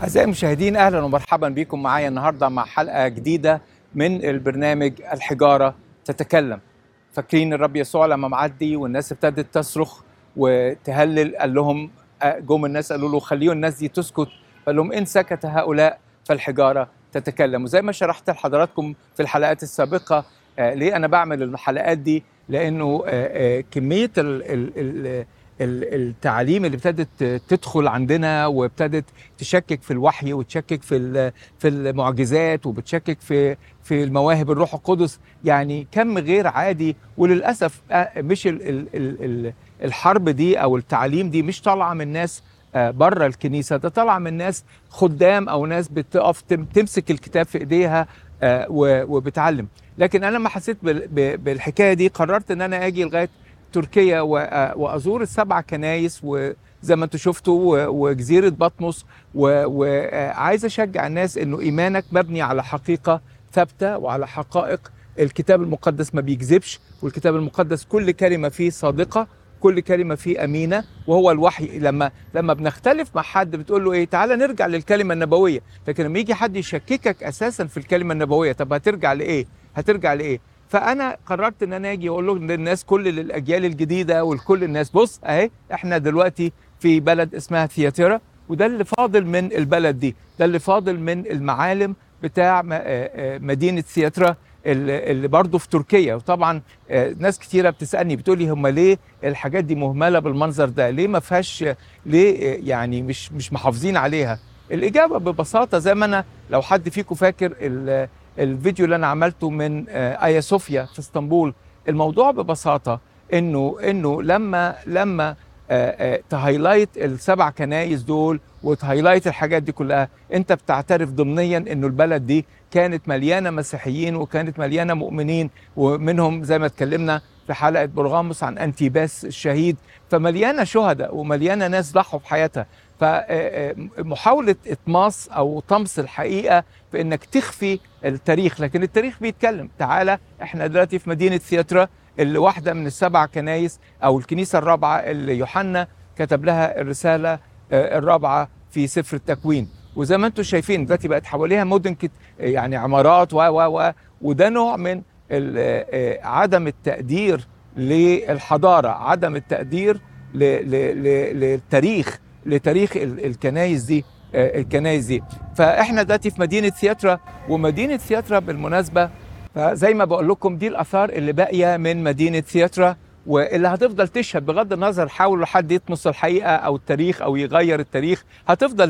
أعزائي المشاهدين أهلا ومرحبا بكم معايا النهاردة مع حلقة جديدة من البرنامج الحجارة تتكلم فاكرين الرب يسوع لما معدي والناس ابتدت تصرخ وتهلل قال لهم جم الناس قالوا له خليوا الناس دي تسكت قال لهم إن سكت هؤلاء فالحجارة تتكلم وزي ما شرحت لحضراتكم في الحلقات السابقة آه، ليه أنا بعمل الحلقات دي لأنه آه، آه، كمية ال ال ال ال- التعاليم اللي ابتدت تدخل عندنا وابتدت تشكك في الوحي وتشكك في ال- في المعجزات وبتشكك في في المواهب الروح القدس يعني كم غير عادي وللاسف آه، مش ال ال ال ال الحرب دي او التعليم دي مش طالعه من ناس بره الكنيسه ده طالعه من ناس خدام او ناس بتقف تم- تمسك الكتاب في ايديها آه، و- وبتعلم لكن انا لما حسيت بال- ب- بالحكايه دي قررت ان انا اجي لغايه تركيا و- وازور السبع كنايس وزي ما انتم شفتوا و- وجزيره بطمس وعايز اشجع الناس انه ايمانك مبني على حقيقه ثابته وعلى حقائق الكتاب المقدس ما بيكذبش والكتاب المقدس كل كلمه فيه صادقه كل كلمه فيه امينه وهو الوحي لما لما بنختلف مع حد بتقول له ايه تعالى نرجع للكلمه النبويه لكن لما يجي حد يشككك اساسا في الكلمه النبويه طب هترجع لايه هترجع لايه فانا قررت ان انا اجي اقول له للناس كل الاجيال الجديده ولكل الناس بص اهي احنا دلوقتي في بلد اسمها ثياتيرا وده اللي فاضل من البلد دي ده اللي فاضل من المعالم بتاع م- آه، آه، مدينه ثياترا اللي اللي برضه في تركيا وطبعا آه، ناس كتيره بتسالني بتقول لي هم ليه الحاجات دي مهمله بالمنظر ده ليه ما فيهاش ليه آه، يعني مش مش محافظين عليها الاجابه ببساطه زي ما انا لو حد فيكم فاكر ال- الفيديو اللي انا عملته من آه، ايا صوفيا في اسطنبول الموضوع ببساطه انه انه لما لما آه، آه، تهايلايت السبع كنايس دول وتهايلايت الحاجات دي كلها انت بتعترف ضمنيا انه البلد دي كانت مليانه مسيحيين وكانت مليانه مؤمنين ومنهم زي ما اتكلمنا في حلقه برغاموس عن انتيباس الشهيد فمليانه شهداء ومليانه ناس ضحوا بحياتها فمحاولة إطماس أو طمس الحقيقة في إنك تخفي التاريخ لكن التاريخ بيتكلم تعالى إحنا دلوقتي في مدينة ثياترا اللي واحدة من السبع كنايس أو الكنيسة الرابعة اللي يوحنا كتب لها الرسالة آه، الرابعة في سفر التكوين وزي ما انتم شايفين دلوقتي بقت حواليها مدن كت يعني عمارات و و و وده نوع من ال- آه، عدم التقدير للحضارة عدم التقدير ل- ل- ل- للتاريخ لتاريخ ال- الكنايس دي آه، الكنايس دي فاحنا دلوقتي في مدينه ثياترا ومدينه ثياترا بالمناسبه فزي ما بقول لكم دي الاثار اللي باقيه من مدينه ثياترا واللي هتفضل تشهد بغض النظر حاولوا حد يطمس الحقيقه او التاريخ او يغير التاريخ هتفضل